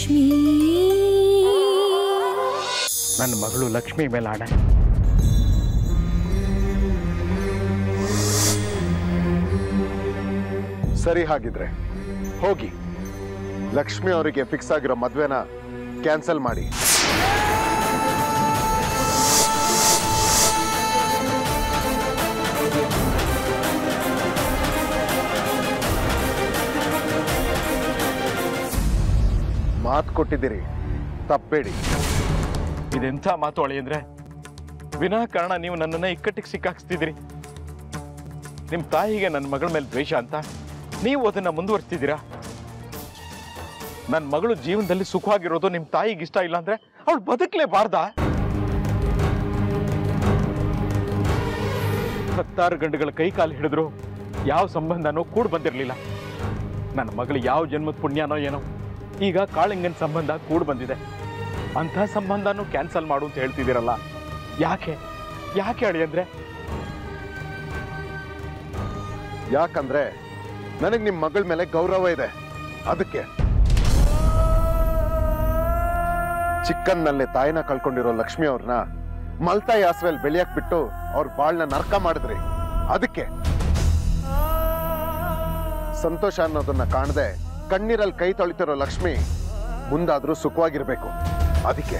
ಲಕ್ಷ್ಮೀ ನನ್ನ ಮಗಳು ಲಕ್ಷ್ಮಿ ಮೇಲೆ ಆಣೆ ಸರಿ ಹಾಗಿದ್ರೆ ಹೋಗಿ ಲಕ್ಷ್ಮಿ ಅವರಿಗೆ ಫಿಕ್ಸ್ ಆಗಿರೋ ಮದ್ವೆನ ಕ್ಯಾನ್ಸಲ್ ಮಾಡಿ ಮಾತು ಕೊಟ್ಟಿದ್ದೀರಿ ತಪ್ಪಬೇಡಿ ಇದೆಂಥ ಮಾತು ಅಳಿ ಅಂದ್ರೆ ವಿನಾಕಾರಣ ನೀವು ನನ್ನನ್ನ ಇಕ್ಕಟ್ಟಿಗೆ ಸಿಕ್ಕಾಕ್ಸ್ತಿದ್ದೀರಿ ನಿಮ್ಮ ತಾಯಿಗೆ ನನ್ನ ಮಗಳ ಮೇಲೆ ದ್ವೇಷ ಅಂತ ನೀವು ಅದನ್ನ ಮುಂದುವರಿಸ್ತಿದ್ದೀರಾ ನನ್ನ ಮಗಳು ಜೀವನದಲ್ಲಿ ಸುಖವಾಗಿರೋದು ನಿಮ್ಮ ತಾಯಿಗೆ ಇಷ್ಟ ಇಲ್ಲ ಅಂದ್ರೆ ಅವಳು ಬದುಕಲೇಬಾರ್ದ ಹತ್ತಾರು ಗಂಡುಗಳ ಕೈ ಕಾಲು ಹಿಡಿದ್ರು ಯಾವ ಸಂಬಂಧನೂ ಕೂಡ ಬಂದಿರಲಿಲ್ಲ ನನ್ನ ಮಗಳು ಯಾವ ಜನ್ಮದ ಪುಣ್ಯನೋ ಏನೋ ಈಗ ಕಾಳಿಂಗನ್ ಸಂಬಂಧ ಕೂಡ ಬಂದಿದೆ ಅಂಥ ಸಂಬಂಧನೂ ಕ್ಯಾನ್ಸಲ್ ಮಾಡು ಅಂತ ಹೇಳ್ತಿದ್ದೀರಲ್ಲ ಯಾಕೆ ಯಾಕೆ ಅಳಿ ಅಂದ್ರೆ ಯಾಕಂದ್ರೆ ನನಗೆ ನಿಮ್ಮ ಮಗಳ ಮೇಲೆ ಗೌರವ ಇದೆ ಅದಕ್ಕೆ ಚಿಕ್ಕನ್ನಲ್ಲಿ ತಾಯಿನ ಕಳ್ಕೊಂಡಿರೋ ಲಕ್ಷ್ಮಿ ಅವ್ರನ್ನ ಮಲ್ತಾಯಿ ಆಸರೆಯಲ್ಲಿ ಬೆಳೆಯಕ್ ಬಿಟ್ಟು ಅವ್ರ ಬಾಳ್ನ ನರ್ಕ ಮಾಡಿದ್ರಿ ಅದಕ್ಕೆ ಸಂತೋಷ ಅನ್ನೋದನ್ನ ಕಾಣದೆ ಕಣ್ಣೀರಲ್ಲಿ ಕೈ ತೊಳಿತಿರೋ ಲಕ್ಷ್ಮಿ ಮುಂದಾದ್ರೂ ಸುಖವಾಗಿರ್ಬೇಕು ಅದಕ್ಕೆ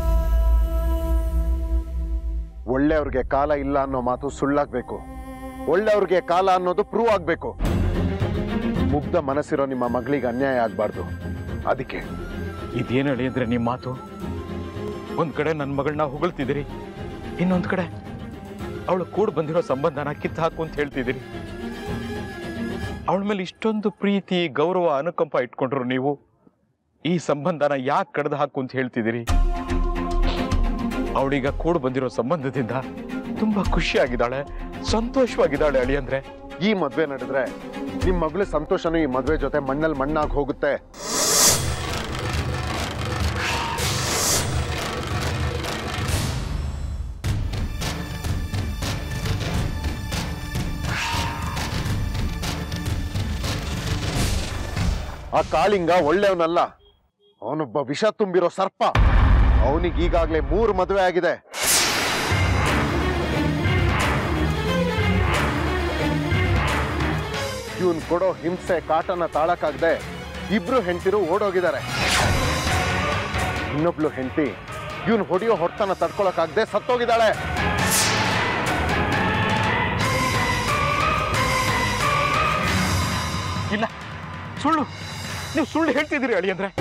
ಒಳ್ಳೆಯವ್ರಿಗೆ ಕಾಲ ಇಲ್ಲ ಅನ್ನೋ ಮಾತು ಸುಳ್ಳಾಗ್ಬೇಕು ಒಳ್ಳೆಯವ್ರಿಗೆ ಕಾಲ ಅನ್ನೋದು ಪ್ರೂವ್ ಆಗ್ಬೇಕು ಮುಗ್ಧ ಮನಸ್ಸಿರೋ ನಿಮ್ಮ ಮಗಳಿಗೆ ಅನ್ಯಾಯ ಆಗ್ಬಾರ್ದು ಅದಕ್ಕೆ ಇದೇನು ಹೇಳಿ ಅಂದ್ರೆ ನಿಮ್ಮ ಮಾತು ಒಂದ್ ಕಡೆ ನನ್ನ ಮಗಳನ್ನ ಹೊಗಳ್ತಿದ್ದೀರಿ ಇನ್ನೊಂದ್ ಕಡೆ ಅವಳು ಕೂಡ ಬಂದಿರೋ ಸಂಬಂಧನ ಕಿತ್ತು ಹಾಕು ಅಂತ ಹೇಳ್ತಿದ್ದೀರಿ ಅವಳ ಮೇಲೆ ಇಷ್ಟೊಂದು ಪ್ರೀತಿ ಗೌರವ ಅನುಕಂಪ ಇಟ್ಕೊಂಡ್ರು ನೀವು ಈ ಸಂಬಂಧನ ಯಾಕೆ ಕಡ್ದು ಹಾಕು ಅಂತ ಹೇಳ್ತಿದ್ದೀರಿ ಅವಳೀಗ ಕೂಡ ಬಂದಿರೋ ಸಂಬಂಧದಿಂದ ತುಂಬಾ ಖುಷಿಯಾಗಿದ್ದಾಳೆ ಸಂತೋಷವಾಗಿದ್ದಾಳೆ ಅಳಿ ಅಂದ್ರೆ ಈ ಮದ್ವೆ ನಡೆದ್ರೆ ನಿಮ್ ಮಗಳು ಸಂತೋಷನು ಈ ಮದ್ವೆ ಜೊತೆ ಮಣ್ಣಲ್ಲಿ ಮಣ್ಣಾಗಿ ಹೋಗುತ್ತೆ ಆ ಕಾಳಿಂಗ ಒಳ್ಳೆಯವನಲ್ಲ ಅವನೊಬ್ಬ ವಿಷ ತುಂಬಿರೋ ಸರ್ಪ ಅವನಿಗೆ ಈಗಾಗಲೇ ಮೂರು ಮದುವೆ ಆಗಿದೆ ಇವನ್ ಕೊಡೋ ಹಿಂಸೆ ಕಾಟನ ತಾಳಕ್ಕಾಗದೆ ಇಬ್ರು ಹೆಂಡತಿರು ಓಡೋಗಿದ್ದಾರೆ ಇನ್ನೊಬ್ಳು ಹೆಂಡತಿ ಇವನ್ ಹೊಡೆಯೋ ಹೊಡ್ತನ ತಡ್ಕೊಳಕ್ಕಾಗದೆ ಸತ್ತೋಗಿದ್ದಾಳೆ ಇಲ್ಲ ಸುಳ್ಳು ನೀವು ಸುಳ್ಳು ಹೇಳ್ತಿದ್ದೀರಿ ಅಳಿ ಅಂದ್ರೆ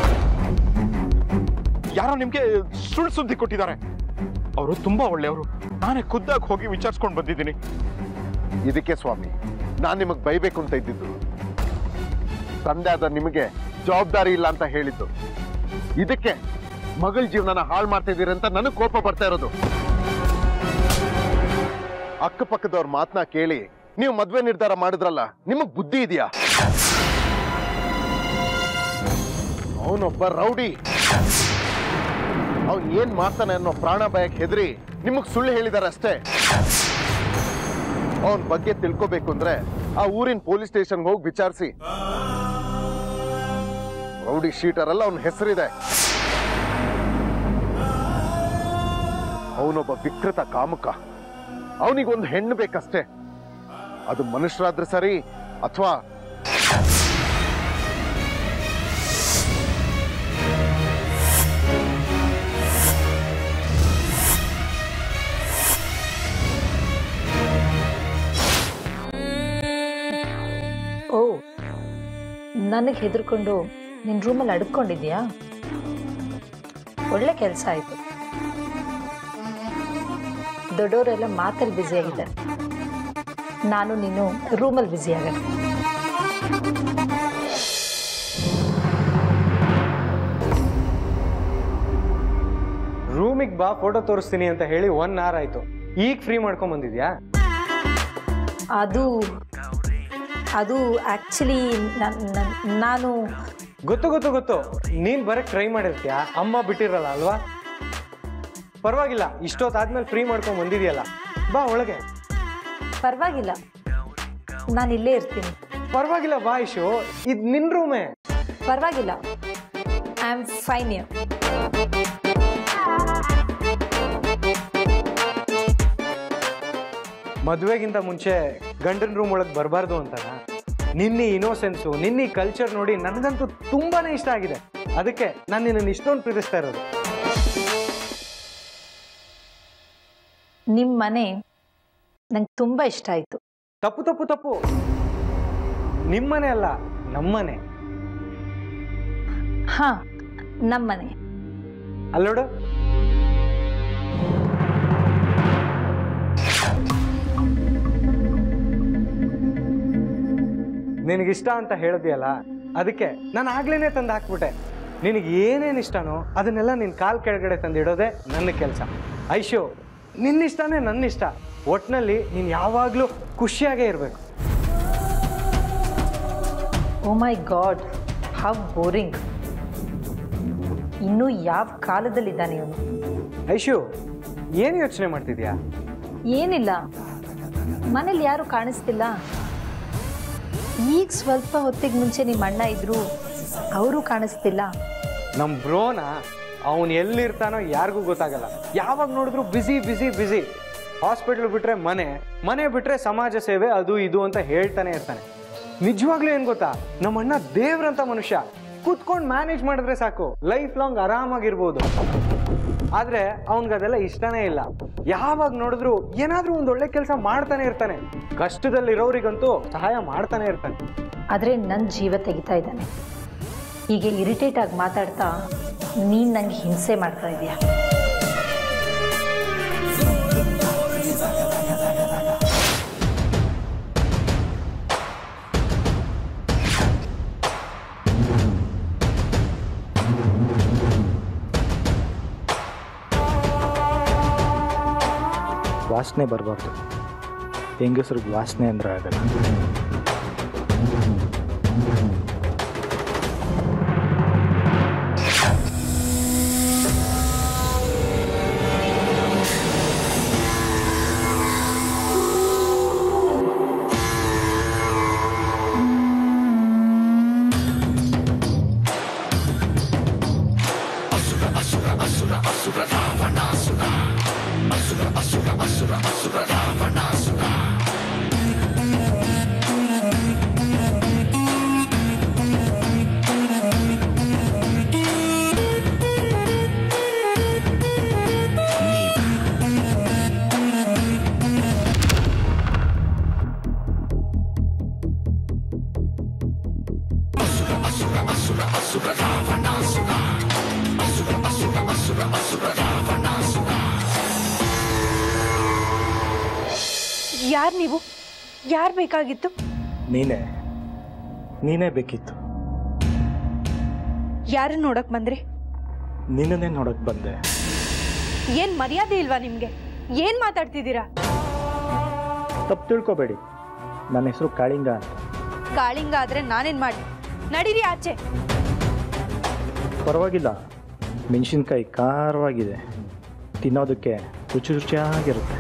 ಯಾರೋ ನಿಮ್ಗೆ ಸುಳ್ಳು ಸುದ್ದಿ ಕೊಟ್ಟಿದ್ದಾರೆ ಅವರು ತುಂಬಾ ಒಳ್ಳೆಯವರು ನಾನೇ ಖುದ್ದಾಗಿ ಹೋಗಿ ವಿಚಾರಿಸ್ಕೊಂಡು ಬಂದಿದ್ದೀನಿ ಇದಕ್ಕೆ ಸ್ವಾಮಿ ನಾನ್ ನಿಮಗ್ ಬೈಬೇಕು ಅಂತ ಇದ್ದಿದ್ದು ತಂದೆ ಆದ ನಿಮಗೆ ಜವಾಬ್ದಾರಿ ಇಲ್ಲ ಅಂತ ಹೇಳಿದ್ದು ಇದಕ್ಕೆ ಮಗಳ ಜೀವನನ ಹಾಳು ಮಾಡ್ತಿದ್ದೀರಿ ಅಂತ ನನಗ್ ಕೋಪ ಬರ್ತಾ ಇರೋದು ಅಕ್ಕಪಕ್ಕದವ್ರ ಮಾತನ್ನ ಕೇಳಿ ನೀವು ಮದ್ವೆ ನಿರ್ಧಾರ ಮಾಡಿದ್ರಲ್ಲ ನಿಮಗ್ ಬುದ್ಧಿ ಇದೆಯಾ ಅವನೊಬ್ಬ ರೌಡಿ ಅವ್ನ್ ಏನ್ ಮಾಡ್ತಾನೆ ಅನ್ನೋ ಪ್ರಾಣ ಭಯಕ್ಕೆ ಹೆದರಿ ನಿಮಗ್ ಸುಳ್ಳು ಹೇಳಿದಾರೆ ಅಷ್ಟೇ ಅವನ ಬಗ್ಗೆ ತಿಳ್ಕೋಬೇಕು ಅಂದ್ರೆ ಆ ಊರಿನ ಪೊಲೀಸ್ ಸ್ಟೇಷನ್ಗೆ ಹೋಗಿ ವಿಚಾರಿಸಿ ರೌಡಿ ಶೀಟರ್ ಅಲ್ಲ ಅವನ ಹೆಸರಿದೆ ಅವನೊಬ್ಬ ವಿಕೃತ ಕಾಮುಕ ಅವನಿಗೊಂದು ಹೆಣ್ಣು ಬೇಕಷ್ಟೇ ಅದು ಮನುಷ್ಯರಾದ್ರೆ ಸರಿ ಅಥವಾ ಓ ನನಗೆ ಹೆದರ್ಕೊಂಡು ನಿನ್ನ ರೂಮಲ್ಲಿ ಅಡ್ಕೊಂಡಿದ್ಯಾ ಒಳ್ಳೆ ಕೆಲಸ ಆಯಿತು ದೊಡ್ಡವರೆಲ್ಲ ಮಾತಲ್ಲಿ ಬ್ಯುಸಿ ಆಗಿದ್ದಾರೆ ನಾನು ನೀನು ರೂಮಲ್ಲಿ ಬ್ಯುಸಿ ಆಗೋಣ ರೂಮಿಗೆ ಬಾ ಫೋಟೋ ತೋರಿಸ್ತೀನಿ ಅಂತ ಹೇಳಿ ಒನ್ ಅವರ್ ಆಯ್ತು ಈಗ ಫ್ರೀ ಮಾಡ್ಕೊಂಡ್ ಬಂದಿದ್ಯಾ ಅದು ಅದು ಆ್ಯಕ್ಚುಲಿ ನಾನು ಗೊತ್ತು ಗೊತ್ತು ಗೊತ್ತು ನೀನ್ ಬರಕ್ ಟ್ರೈ ಮಾಡಿರ್ತೀಯ ಅಮ್ಮ ಬಿಟ್ಟಿರಲ್ಲ ಅಲ್ವಾ ಪರವಾಗಿಲ್ಲ ಇಷ್ಟೊತ್ತಾದ್ಮೇಲೆ ಫ್ರೀ ಮಾಡ್ಕೊಂಡ್ ಬಂದಿದ್ಯಲ್ಲ ಬಾ ಒಳಗೆ ಪರವಾಗಿಲ್ಲ ನಾನು ಇಲ್ಲೇ ಇರ್ತೀನಿ ಪರವಾಗಿಲ್ಲ ಬಾ ಇಶು ಇದ್ ನಿನ್ ರೂಮೇ ಪರವಾಗಿಲ್ಲ ಐ ಆಮ್ ಫೈನ್ ಯು ಮದುವೆಗಿಂತ ಮುಂಚೆ ಗಂಡನ ರೂಮ್ ಒಳಗೆ ಬರಬಾರ್ದು ಅಂತನ ನಿನ್ನೆ ಇನೋಸೆನ್ಸು ನಿನ್ನೆ ಕಲ್ಚರ್ ನೋಡಿ ನನಗಂತೂ ತುಂಬಾನೇ ಇಷ್ಟ ಆಗಿದೆ ಅದಕ್ಕೆ ನಾನು ನಿನ್ನನ್ನು ಇಷ್ಟೊಂದು ಪ್ರೀತಿಸ್ತಾ ಇರೋದು ನಿಮ್ಮ ಮನೆ ನಂಗೆ ತುಂಬ ಇಷ್ಟ ಆಯಿತು ತಪ್ಪು ತಪ್ಪು ತಪ್ಪು ನಿಮ್ಮನೆ ಅಲ್ಲ ನಮ್ಮನೆ ಹಾಂ ನಮ್ಮನೆ ಅಲ್ಲೋಡು ನಿನಗಿಷ್ಟ ಅಂತ ಹೇಳಿದ್ಯಲ್ಲ ಅದಕ್ಕೆ ನಾನು ಆಗ್ಲೇನೆ ತಂದು ಹಾಕ್ಬಿಟ್ಟೆ ನಿನಗೆ ಏನೇನು ಇಷ್ಟನೋ ಅದನ್ನೆಲ್ಲ ನಿನ್ನ ಕಾಲ್ ಕೆಳಗಡೆ ತಂದಿಡೋದೇ ನನ್ನ ಕೆಲಸ ಐಶು ನಿನ್ನಿಷ್ಟನೇ ನನ್ನ ಇಷ್ಟ ಒಟ್ನಲ್ಲಿ ನೀನು ಯಾವಾಗಲೂ ಖುಷಿಯಾಗೇ ಇರಬೇಕು oh my god how boring ಇನ್ನೂ ಯಾವ ಕಾಲದಲ್ಲಿದ್ದಾನೆ ಇವನು ಐಶು ಏನು ಯೋಚನೆ ಮಾಡ್ತಿದ್ಯಾ ಏನಿಲ್ಲ ಮನೇಲಿ ಯಾರು ಕಾಣಿಸ್ತಿಲ್ಲ ಈಗ ಸ್ವಲ್ಪ ಹೊತ್ತಿಗೆ ಮುಂಚೆ ನಿಮ್ಮ ಅಣ್ಣ ಇದ್ರು ಅವರು ಕಾಣಿಸ್ತಿಲ್ಲ ನಮ್ಮ ಬ್ರೋನ ಅವನು ಎಲ್ಲಿರ್ತಾನೋ ಯಾರಿಗೂ ಗೊತ್ತಾಗಲ್ಲ ಯಾವಾಗ ನೋಡಿದ್ರು ಬಿಸಿ ಬಿಸಿ ಬಿಸಿ ಹಾಸ್ಪಿಟ್ಲ್ ಬಿಟ್ರೆ ಮನೆ ಮನೆ ಬಿಟ್ರೆ ಸಮಾಜ ಸೇವೆ ಅದು ಇದು ಅಂತ ಹೇಳ್ತಾನೆ ಇರ್ತಾನೆ ನಿಜವಾಗ್ಲೂ ಏನು ಗೊತ್ತಾ ನಮ್ಮ ಅಣ್ಣ ದೇವ್ರಂತ ಮನುಷ್ಯ ಕೂತ್ಕೊಂಡು ಮ್ಯಾನೇಜ್ ಮಾಡಿದ್ರೆ ಸಾಕು ಲೈಫ್ ಲಾಂಗ್ ಆರಾಮಾಗಿರ್ಬೋದು ಆದ್ರೆ ಅವನ್ಗೆ ಅದೆಲ್ಲ ಇಷ್ಟನೇ ಇಲ್ಲ ಯಾವಾಗ ನೋಡಿದ್ರು ಏನಾದ್ರೂ ಒಂದು ಒಳ್ಳೆ ಕೆಲಸ ಮಾಡ್ತಾನೆ ಇರ್ತಾನೆ ಕಷ್ಟದಲ್ಲಿರೋರಿಗಂತೂ ಸಹಾಯ ಮಾಡ್ತಾನೆ ಇರ್ತಾನೆ ಆದರೆ ನನ್ನ ಜೀವ ತೆಗಿತಾ ಇದ್ದಾನೆ ಹೀಗೆ ಇರಿಟೇಟ್ ಆಗಿ ಮಾತಾಡ್ತಾ ನೀನು ನಂಗೆ ಹಿಂಸೆ ಮಾಡ್ತಾ ಇದೀಯ ವಾಸನೆ ಬರಬಾರ್ದು ಹೆಂಗಸ್ರಿಗೆ ವಾಸನೆ ಅಂದ್ರೆ ಆಗಲ್ಲ ಯಾರು ನೀವು ಯಾರು ಬೇಕಾಗಿತ್ತು ನೀನೇ ನೀನೇ ಬೇಕಿತ್ತು ಯಾರು ನೋಡಕ್ ಬಂದ್ರಿ ನಿನ್ನನ್ನೇ ನೋಡಕ್ ಬಂದೆ ಏನ್ ಮರ್ಯಾದೆ ಇಲ್ವಾ ನಿಮ್ಗೆ ಏನ್ ಮಾತಾಡ್ತಿದ್ದೀರಾ ತಪ್ಪು ತಿಳ್ಕೊಬೇಡಿ ನನ್ನ ಹೆಸರು ಕಾಳಿಂಗ ಅಂತ ಕಾಳಿಂಗ ಆದ್ರೆ ನಾನೇನ್ ಮಾಡಿ ನಡೀರಿ ಆಚೆ ಪರವಾಗಿಲ್ಲ ಮೆಣಸಿನ್ಕಾಯಿ ಖಾರವಾಗಿದೆ ತಿನ್ನೋದಕ್ಕೆ ರುಚಿ ರುಚಿಯಾಗಿರುತ್ತೆ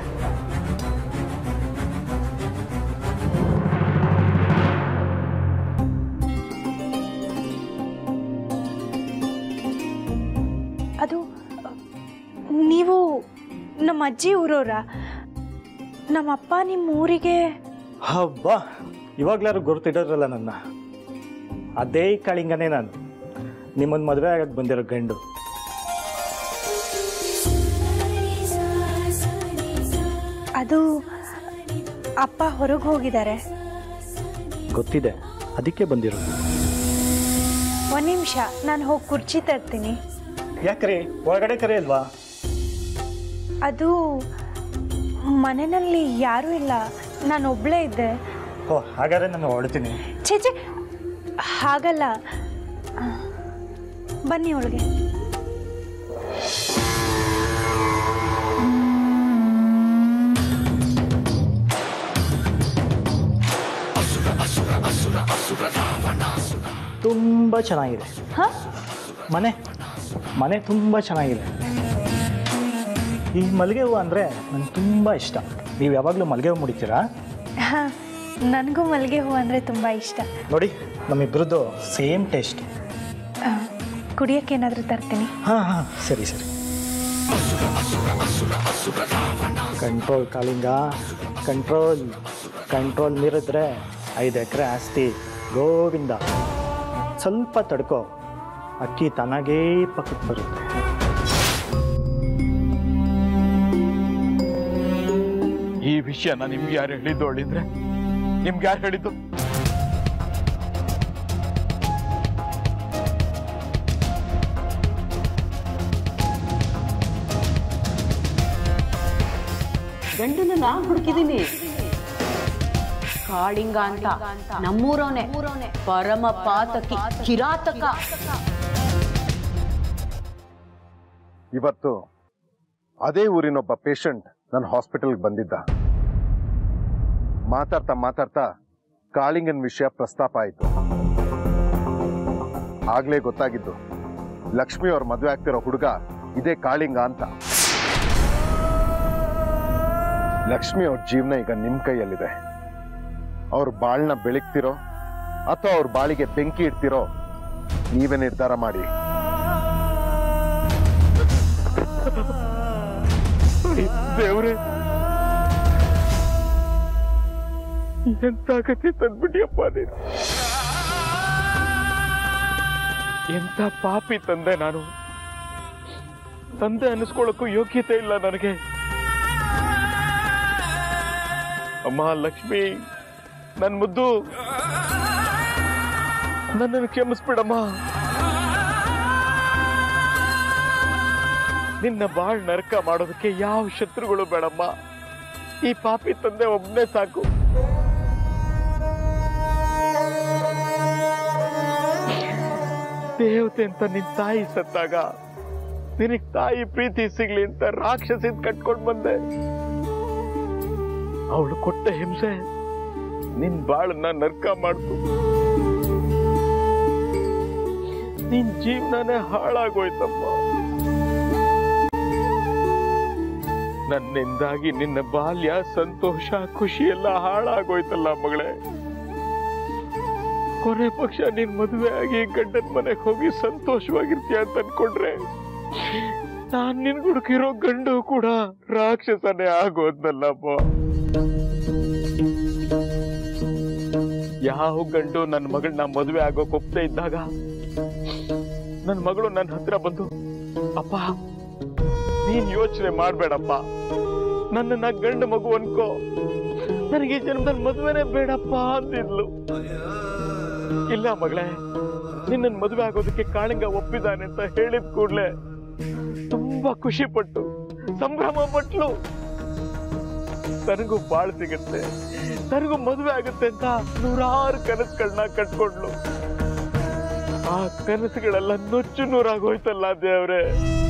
ಅದು ನೀವು ನಮ್ಮ ಅಜ್ಜಿ ಊರವ್ರ ನಮ್ಮ ಅಪ್ಪ ನಿಮ್ಮ ಊರಿಗೆ ಹಬ್ಬ ಇವಾಗ್ಲಾರು ಗುರುತಿಡೋರಲ್ಲ ನನ್ನ ಅದೇ ಕಾಳಿಂಗನೇ ನಾನು ನಿಮ್ಮನ್ನು ಮದುವೆ ಆಗಕ್ಕೆ ಬಂದಿರೋ ಗಂಡು ಅದು ಅಪ್ಪ ಹೊರಗೆ ಹೋಗಿದ್ದಾರೆ ಗೊತ್ತಿದೆ ಅದಕ್ಕೆ ಬಂದಿರೋದು ಒಂದ್ ನಿಮಿಷ ನಾನು ಹೋಗಿ ಕುರ್ಚಿ ತರ್ತೀನಿ ಯಾಕ್ರಿ ಒಳಗಡೆ ಕರೆ ಅಲ್ವಾ ಅದು ಮನೆಯಲ್ಲಿ ಯಾರೂ ಇಲ್ಲ ನಾನು ಒಬ್ಳೇ ಇದ್ದೆ ಓ ಹಾಗಾದ್ರೆ ನಾನು ಹೊರಡ್ತೀನಿ ಛೇ ಛೇ ಹಾಗಲ್ಲ ಆ, ಬನ್ನಿ ಒಳಗೆ ತುಂಬ ಚೆನ್ನಾಗಿದೆ ಹಾ ಮನೆ ಮನೆ ತುಂಬ ಚೆನ್ನಾಗಿದೆ ಈ ಮಲ್ಲಿಗೆ ಹೂವು ಅಂದರೆ ನಂಗೆ ತುಂಬ ಇಷ್ಟ ನೀವು ಯಾವಾಗಲೂ ಮಲ್ಲಿಗೆ ಹೂವು ಮುಡಿತೀರಾ ಹಾ ನನಗೂ ಮಲ್ಲಿಗೆ ಹೂ ಅಂದರೆ ತುಂಬ ಇಷ್ಟ ನೋಡಿ ನಮ್ಮಿಬ್ಬರದ್ದು ಸೇಮ್ ಟೇಸ್ಟ್ ಆ, ಕುಡಿಯೋಕ್ಕೆ ಏನಾದರೂ ತರ್ತೀನಿ ಹಾಂ ಹಾಂ ಸರಿ ಸರಿ ಕಂಟ್ರೋಲ್ ಕಾಳಿಂಗ ಕಂಟ್ರೋಲ್ ಕಂಟ್ರೋಲ್ ಮೀರಿದ್ರೆ ಐದು ಎಕರೆ ಆಸ್ತಿ ಗೋವಿಂದ ಸ್ವಲ್ಪ ತಡ್ಕೋ ಅಕ್ಕಿ ತನಗೇ ಪಕ್ಕಕ್ಕೆ ಬರುತ್ತೆ ಈ ವಿಷಯನ ನಿಮ್ಗೆ ಯಾರು ಹೇಳಿದ್ದು ಹೇಳಿದ್ರೆ ನಿಮ್ಗೆ ಯಾರು ಹೇಳಿದ್ದು ಗಂಡನ ನಾ ಹುಡುಕಿದೀನಿ ಕಾಳಿಂಗ ಅಂತ ನಮ್ಮೂರವನೇ ಪರಮ ಪಾತಕಿ ಕಿರಾತಕ ಇವತ್ತು ಅದೇ ಊರಿನೊಬ್ಬ ಪೇಷಂಟ್ ನನ್ನ ಹಾಸ್ಪಿಟಲ್ಗೆ ಬಂದಿದ್ದ ಮಾತಾಡ್ತಾ ಮಾತಾಡ್ತಾ ಕಾಳಿಂಗನ್ ವಿಷಯ ಪ್ರಸ್ತಾಪ ಆಯಿತು ಆಗ್ಲೇ ಗೊತ್ತಾಗಿದ್ದು ಲಕ್ಷ್ಮಿ ಅವ್ರ ಮದುವೆ ಆಗ್ತಿರೋ ಹುಡುಗ ಇದೇ ಕಾಳಿಂಗ ಅಂತ ಲಕ್ಷ್ಮಿ ಅವ್ರ ಜೀವನ ಈಗ ನಿಮ್ ಕೈಯಲ್ಲಿದೆ ಅವ್ರ ಬಾಳ್ನ ಬೆಳಗ್ತಿರೋ ಅಥವಾ ಅವ್ರ ಬಾಳಿಗೆ ಬೆಂಕಿ ಇಡ್ತಿರೋ ನೀವೇ ನಿರ್ಧಾರ ಮಾಡಿ ದೇವ್ರೆ ಎಂತ ಕಥೆ ತಂದ್ಬಿಟ್ಟಿಯಪ್ಪ ನೀನು ಎಂತ ಪಾಪಿ ತಂದೆ ನಾನು ತಂದೆ ಅನ್ನಿಸ್ಕೊಳ್ಳೋಕ್ಕೂ ಯೋಗ್ಯತೆ ಇಲ್ಲ ನನಗೆ ಅಮ್ಮ ಲಕ್ಷ್ಮಿ ನನ್ ಮುದ್ದು ನನ್ನನ್ನು ಕ್ಷಮಿಸ್ಬಿಡಮ್ಮ ನಿನ್ನ ಬಾಳ್ ನರಕ ಮಾಡೋದಕ್ಕೆ ಯಾವ ಶತ್ರುಗಳು ಬೇಡಮ್ಮ ಈ ಪಾಪಿ ತಂದೆ ಒಬ್ಬನೇ ಸಾಕು ದೇವತೆ ಅಂತ ನಿನ್ ತಾಯಿ ಸತ್ತಾಗ ನಿನಗ್ ತಾಯಿ ಪ್ರೀತಿ ಸಿಗ್ಲಿ ಅಂತ ರಾಕ್ಷಸಿದ್ ಕಟ್ಕೊಂಡ್ ಬಂದೆ ಅವಳು ಕೊಟ್ಟ ಹಿಂಸೆ ನಿನ್ ಬಾಳನ್ನ ನರ್ಕ ಮಾಡ್ತು ನಿನ್ ಜೀವನನೇ ಹಾಳಾಗೋಯ್ತಮ್ಮ ನನ್ನಿಂದಾಗಿ ನಿನ್ನ ಬಾಲ್ಯ ಸಂತೋಷ ಖುಷಿ ಎಲ್ಲ ಹಾಳಾಗೋಯ್ತಲ್ಲ ಮಗಳೇ ಕೊನೆ ಪಕ್ಷ ನಿನ್ ಮದುವೆ ಆಗಿ ಗಂಡನ ಮನೆಗೆ ಹೋಗಿ ಸಂತೋಷವಾಗಿರ್ತೀಯ ಅಂತ ಅನ್ಕೊಂಡ್ರೆ ನಾನ್ ನಿನ್ ಹುಡುಕಿರೋ ಗಂಡು ಕೂಡ ರಾಕ್ಷಸನೇ ಆಗೋದ್ನಲ್ಲಪ್ಪ ಯಾವ ಗಂಡು ನನ್ನ ಮಗಳನ್ನ ಮದುವೆ ಆಗೋಕ್ ಒಪ್ಪದೆ ಇದ್ದಾಗ ನನ್ನ ಮಗಳು ನನ್ನ ಹತ್ರ ಬಂದು ಅಪ್ಪ ನೀನ್ ಯೋಚನೆ ಮಾಡ್ಬೇಡಪ್ಪ ನನ್ನನ್ನ ಗಂಡು ಮಗು ಅನ್ಕೋ ನನಗೆ ಈ ಜನ್ಮದಲ್ಲಿ ಮದುವೆನೇ ಬೇಡಪ್ಪ ಅಂದಿದ್ಲು ಇಲ್ಲ ಮಗಳೇ ನಿನ್ನ ಮದುವೆ ಆಗೋದಕ್ಕೆ ಕಾಳಿಂಗ ಒಪ್ಪಿದ್ದಾನೆ ಅಂತ ಹೇಳಿದ ಕೂಡ್ಲೆ ತುಂಬಾ ಖುಷಿ ಪಟ್ಟು ಸಂಭ್ರಮ ಪಟ್ಲು ನನಗೂ ಬಾಳ್ ಸಿಗುತ್ತೆ ನನಗೂ ಮದುವೆ ಆಗುತ್ತೆ ಅಂತ ನೂರಾರು ಕನಸುಗಳನ್ನ ಕಟ್ಕೊಂಡ್ಲು ಆ ಕನಸುಗಳೆಲ್ಲ ನುಚ್ಚು ನೂರಾಗೋಯ್ತಲ್ಲ ದೇವ್ರೆ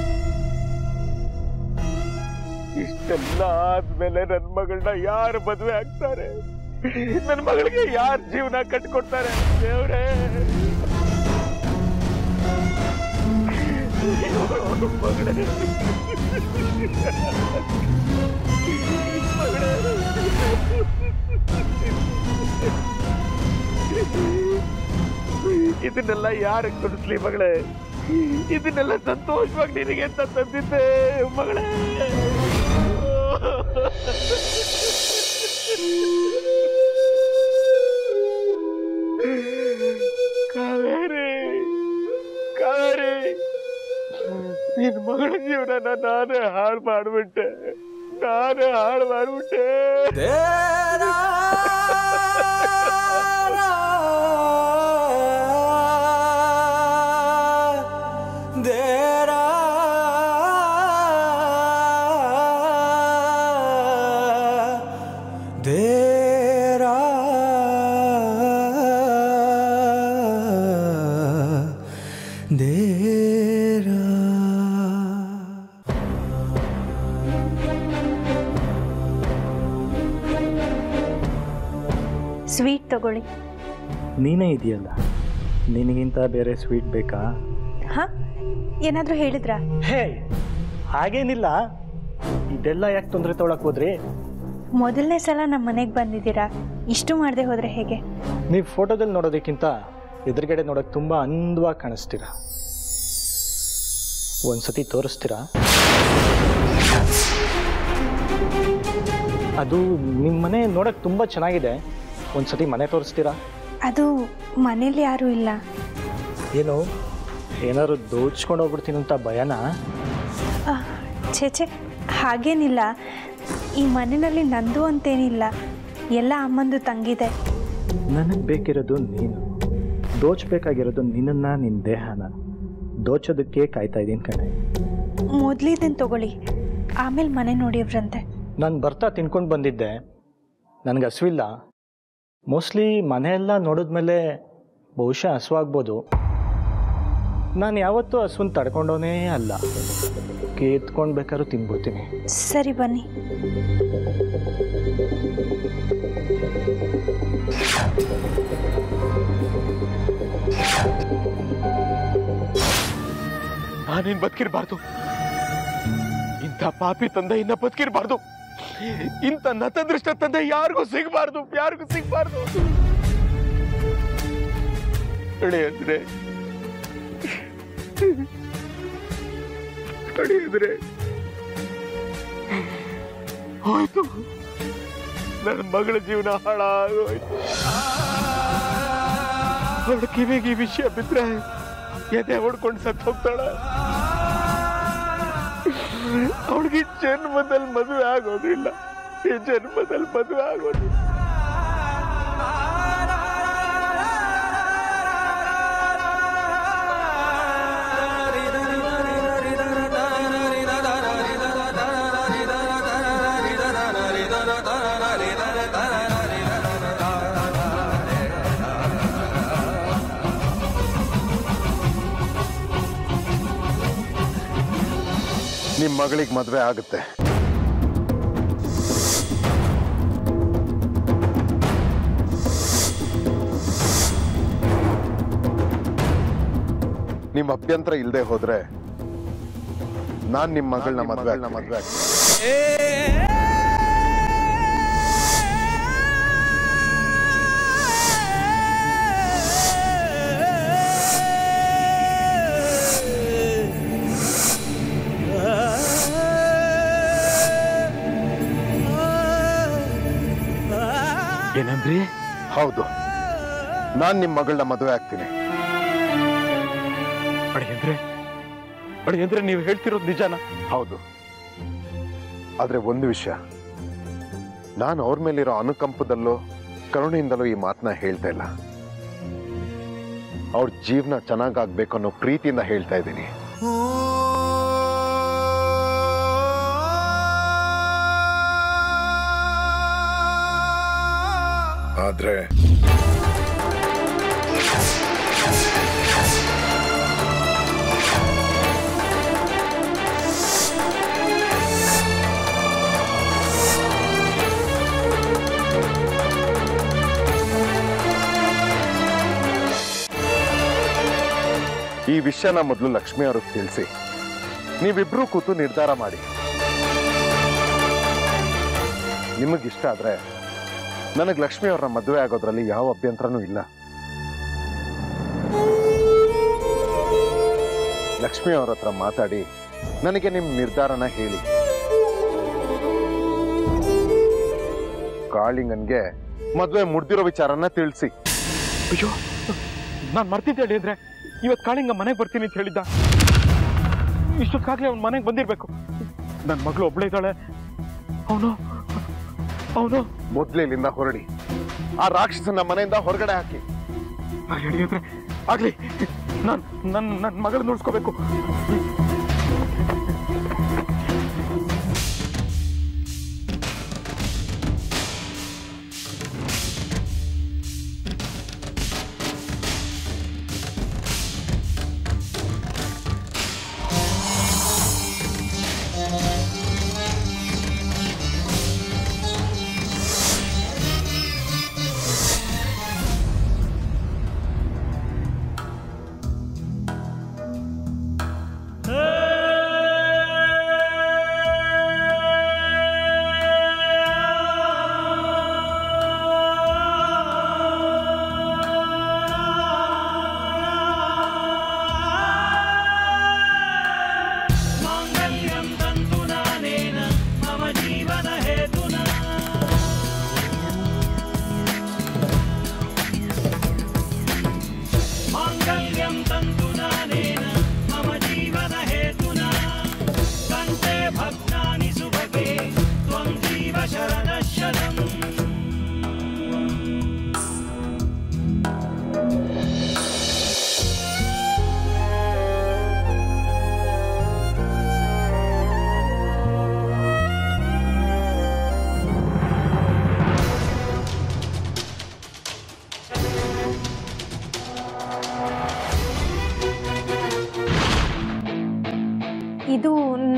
ಇಷ್ಟೆಲ್ಲ ಆದ್ಮೇಲೆ ನನ್ ಮಗಳನ್ನ ಯಾರು ಮದುವೆ ಆಗ್ತಾರೆ ನನ್ ಮಗಳಿಗೆ ಯಾರ್ ಜೀವನ ಕಟ್ಕೊಡ್ತಾರೆ ದೇವ್ರೆ ಮಗಳೇ ಇದನ್ನೆಲ್ಲ ಯಾರಿಗೆ ಕೊಡಿಸ್ಲಿ ಮಗಳೇ ಇದನ್ನೆಲ್ಲ ಸಂತೋಷವಾಗಿ ನಿನಗೆ ಅಂತ ತಂದಿದ್ದೆ ಮಗಳೇ ಕಾವೇರಿ ಕಾವೇರಿ ನಿನ್ ಮಗಳ ಜೀವನ ನಾನೇ ಹಾಳು ಮಾಡ್ಬಿಟ್ಟೆ ನಾನೇ ಹಾಳು ಮಾಡ್ಬಿಟ್ಟೆ ಸ್ವೀಟ್ ತಗೊಳ್ಳಿ ನೀನೇ ಇದೆಯಲ್ಲ ನಿನಗಿಂತ ಬೇರೆ ಸ್ವೀಟ್ ಬೇಕಾ ಹಾಂ ಏನಾದರೂ ಹೇಳಿದ್ರಾ ಹೇ ಹಾಗೇನಿಲ್ಲ ಇದೆಲ್ಲ ಯಾಕೆ ತೊಂದರೆ ತೊಗೊಳಕ್ ಹೋದ್ರಿ ಮೊದಲನೇ ಸಲ ನಮ್ಮ ಮನೆಗೆ ಬಂದಿದ್ದೀರಾ ಇಷ್ಟು ಮಾಡದೆ ಹೋದರೆ ಹೇಗೆ ನೀವು ಫೋಟೋದಲ್ಲಿ ನೋಡೋದಕ್ಕಿಂತ ಎದುರುಗಡೆ ನೋಡೋಕೆ ತುಂಬ ಅಂದವಾಗಿ ಕಾಣಿಸ್ತೀರ ಒಂದ್ಸತಿ ತೋರಿಸ್ತೀರಾ ಅದು ನಿಮ್ಮ ಮನೆ ನೋಡೋಕೆ ತುಂಬ ಚೆನ್ನಾಗಿದೆ ಒಂದ್ಸತಿ ಮನೆ ತೋರಿಸ್ತೀರಾ ಅದು ಮನೇಲಿ ಯಾರೂ ಇಲ್ಲ ಏನು ಏನಾದ್ರು ದೋಚ್ಕೊಂಡು ಹೋಗ್ಬಿಡ್ತೀನಿ ಅಂತ ಭಯನಾ ಆ, ಛೇ ಛೇ ಹಾಗೇನಿಲ್ಲ ಈ ಮನೆಯಲ್ಲಿ ನಂದು ಅಂತೇನಿಲ್ಲ ಎಲ್ಲ ಅಮ್ಮಂದು ತಂಗಿದೆ ನನಗೆ ಬೇಕಿರೋದು ನೀನು ದೋಚ್ಬೇಕಾಗಿರೋದು ನಿನ್ನನ್ನು ನಿನ್ನ ದೇಹನ ದೋಚೋದಕ್ಕೆ ಕಾಯ್ತಾ ಇದ್ದೀನಿ ಕಣೆ ಮೊದಲಿದ್ದೇನು ತಗೊಳ್ಳಿ ಆಮೇಲೆ ಮನೆ ನೋಡಿವ್ರಂತೆ ನಾನು ಬರ್ತಾ ತಿನ್ಕೊಂಡು ಬಂದಿದ್ದೆ ನನಗೆ ಹಸುವಿಲ್ಲ ಮೋಸ್ಟ್ಲಿ ಮನೆಯೆಲ್ಲ ನೋಡಿದ್ಮೇಲೆ ಬಹುಶಃ ಹಸುವಾಗ್ಬೋದು ನಾನು ಯಾವತ್ತೂ ಹಸುವನ್ನು ತಡ್ಕೊಂಡವನೇ ಅಲ್ಲ ಕೇತ್ಕೊಂಡು ಬೇಕಾದ್ರೂ ತಿನ್ಬಿಡ್ತೀನಿ ಸರಿ ಬನ್ನಿ ನಾನೇನ್ ಬದುಕಿರ್ಬಾರ್ದು ಇಂಥ ಪಾಪಿ ತಂದೆ ಇನ್ನ ಬದುಕಿರ್ಬಾರ್ದು ಇಂಥ ನತದೃಷ್ಟ ತಂದೆ ಯಾರಿಗೂ ಸಿಗಬಾರ್ದು ಯಾರಿಗೂ ಸಿಗಬಾರ್ದು ಅಂದ್ರೆ ಕಡಿಯಿದ್ರೆ ಹೋಯ್ತು ನನ್ನ ಮಗಳ ಜೀವನ ಹಾಳಾಗೋಯ್ತು ಅವಳ ಕಿವಿಗೆ ಈ ವಿಷಯ ಬಿದ್ರೆ ಎದೆ ಹೊಡ್ಕೊಂಡು ಸತ್ತು ಹೋಗ್ತಾಳ ಅವಳಿಗೆ ಈ ಜನ್ಮದಲ್ಲಿ ಮದುವೆ ಆಗೋದಿಲ್ಲ ಈ ಜನ್ಮದಲ್ಲಿ ಮದುವೆ ಆಗೋದಿಲ್ಲ ನಿಮ್ಮ ಮಗಳಿಗೆ ಮದುವೆ ಆಗುತ್ತೆ ನಿಮ್ಮ ಅಭ್ಯಂತರ ಇಲ್ಲದೆ ಹೋದ್ರೆ ನಾನ್ ನಿಮ್ಮ ಮಗಳನ್ನ ಮದುವೆ ಮದುವೆ ಆಗ್ತೀನಿ ಏನಂದ್ರಿ ಹೌದು ನಾನ್ ನಿಮ್ಮ ಮಗಳನ್ನ ಮದುವೆ ಆಗ್ತೀನಿ ಅಡಿಯಂದ್ರೆ ಅಡಿಯಂದ್ರೆ ನೀವು ಹೇಳ್ತಿರೋದು ನಿಜಾನ ಹೌದು ಆದ್ರೆ ಒಂದು ವಿಷಯ ನಾನು ಅವ್ರ ಮೇಲಿರೋ ಅನುಕಂಪದಲ್ಲೋ ಕರುಣೆಯಿಂದಲೋ ಈ ಮಾತನ್ನ ಹೇಳ್ತಾ ಇಲ್ಲ ಅವ್ರ ಜೀವನ ಚೆನ್ನಾಗಾಗ್ಬೇಕು ಅನ್ನೋ ಪ್ರೀತಿಯಿಂದ ಹೇಳ್ತಾ ಇದ್ದೀನಿ ಆದ್ರೆ ಈ ವಿಷಯನ ಮೊದಲು ಲಕ್ಷ್ಮಿ ಅವ್ರಿಗೆ ತಿಳಿಸಿ ನೀವಿಬ್ರು ಕೂತು ನಿರ್ಧಾರ ಮಾಡಿ ನಿಮಗಿಷ್ಟ ಆದ್ರೆ ನನಗೆ ಲಕ್ಷ್ಮಿ ಅವ್ರನ್ನ ಮದುವೆ ಆಗೋದ್ರಲ್ಲಿ ಯಾವ ಅಭ್ಯಂತರನೂ ಇಲ್ಲ ಲಕ್ಷ್ಮಿ ಅವ್ರ ಹತ್ರ ಮಾತಾಡಿ ನನಗೆ ನಿಮ್ ನಿರ್ಧಾರನ ಹೇಳಿ ಕಾಳಿಂಗನ್ಗೆ ಮದುವೆ ಮುಡ್ದಿರೋ ವಿಚಾರನ ತಿಳಿಸಿ ಅಯ್ಯೋ ನಾನ್ ಮರ್ತಿದ್ದೆ ಹೇಳಿದ್ರೆ ಇವತ್ ಕಾಳಿಂಗ ಮನೆಗೆ ಬರ್ತೀನಿ ಅಂತ ಹೇಳಿದ್ದ ಇಷ್ಟೊತ್ತಾಗ್ಲೇ ಅವ್ನ ಮನೆಗೆ ಬಂದಿರ್ಬೇಕು ನನ್ನ ಮಗಳು ಒಬ್ಳೆ ಇದ್ದಾಳೆ ಅವನು ಅವನು ಮೊದ್ಲು ಇಲ್ಲಿಂದ ಹೊರಡಿ ಆ ರಾಕ್ಷಸನ ಮನೆಯಿಂದ ಹೊರಗಡೆ ಹಾಕಿ ಹೇಳಿದ್ರೆ ಆಗ್ಲಿ ನಾನ್ ನನ್ನ ನನ್ನ ಮಗಳನ್ನ ನೋಡ್ಸ್ಕೋಬೇಕು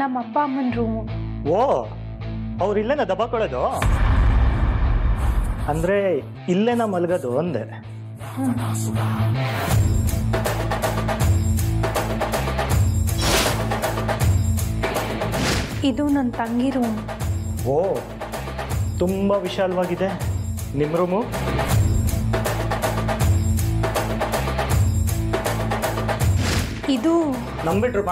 ನಮ್ಮ ಅಪ್ಪ ಅಮ್ಮನ ರೂಮು ಓ ಅವ್ರು ಇಲ್ಲೇನ ದಬಾಕೊಳ್ಳೋದು ಅಂದರೆ ಇಲ್ಲೇನ ಮಲಗೋದು ಅಂದೆ ಇದು ನನ್ನ ತಂಗಿ ರೂಮ್ ಓ ತುಂಬ ವಿಶಾಲವಾಗಿದೆ ನಿಮ್ಮ ರೂಮು ಇದು ನಮ್ಮ ಬೆಡ್ರೂಮ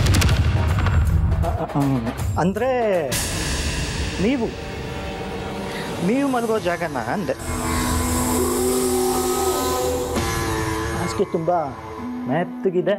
ಅಂದರೆ ನೀವು ನೀವು ಮಲಗೋ ಜಾಗನ ಅಂದೆ ಹಾಸಿಗೆ ತುಂಬ ಮೆತ್ತಗಿದೆ